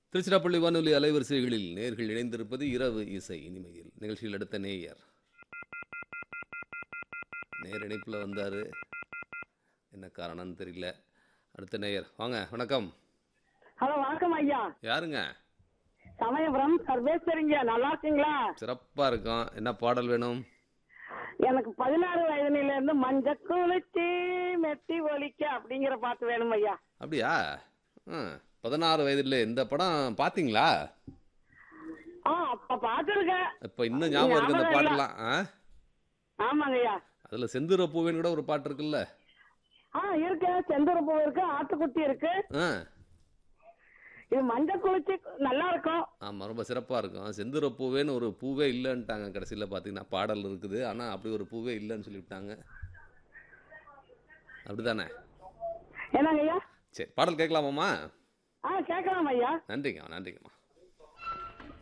திருச்சிராப்பள்ளி வானொலி அலைவரிசைகளில் நேர்கள் இணைந்திருப்பது இரவு இசை இனிமையில் நிகழ்ச்சியில் அடுத்த நேயர் நேர் இணைப்பில் வந்தார் என்ன காரணம்னு தெரியல அடுத்த நேயர் வாங்க வணக்கம் ஹலோ வணக்கம் ஐயா யாருங்க சமயபுரம் சர்வேஸ்வரிங்க நல்லா இருக்கீங்களா சிறப்பாக இருக்கும் என்ன பாடல் வேணும் எனக்கு பதினாறு வயதுல இருந்து மஞ்ச குளிச்சி மெட்டி ஒலிக்க அப்படிங்கிற பாட்டு வேணும் ஐயா அப்படியா ஆ பதினாறு வயதில் இந்த படம் பார்த்தீங்களா ஆ அப்ப பாத்துருக்கேன் இப்போ இன்னும் ஞாபகம் இருக்கு இந்த ஞாபகம் இல்ல. பாட்டெல்லாம் ஆ ஆமாங்க ஐயா அதில் செந்தூர பூவேன்னு கூட ஒரு பாட்டு இருக்குல்ல ஆ இருக்கு செந்தூர பூ இருக்கு ஆட்டுக்குட்டி இருக்கு ஆ இது மஞ்ச குளிச்சி நல்லா இருக்கும் ஆமாம் ரொம்ப சிறப்பாக இருக்கும் செந்தூர பூவேன்னு ஒரு பூவே இல்லைன்ட்டாங்க கடைசியில் பார்த்தீங்கன்னா பாடல் இருக்குது ஆனால் அப்படி ஒரு பூவே இல்லைன்னு சொல்லிவிட்டாங்க அப்படிதானே என்னங்க ஐயா சரி பாடல் கேட்கலாமாம்மா ஆ கேட்கலாம் ஐயா நன்றிங்க நன்றிங்கம்மா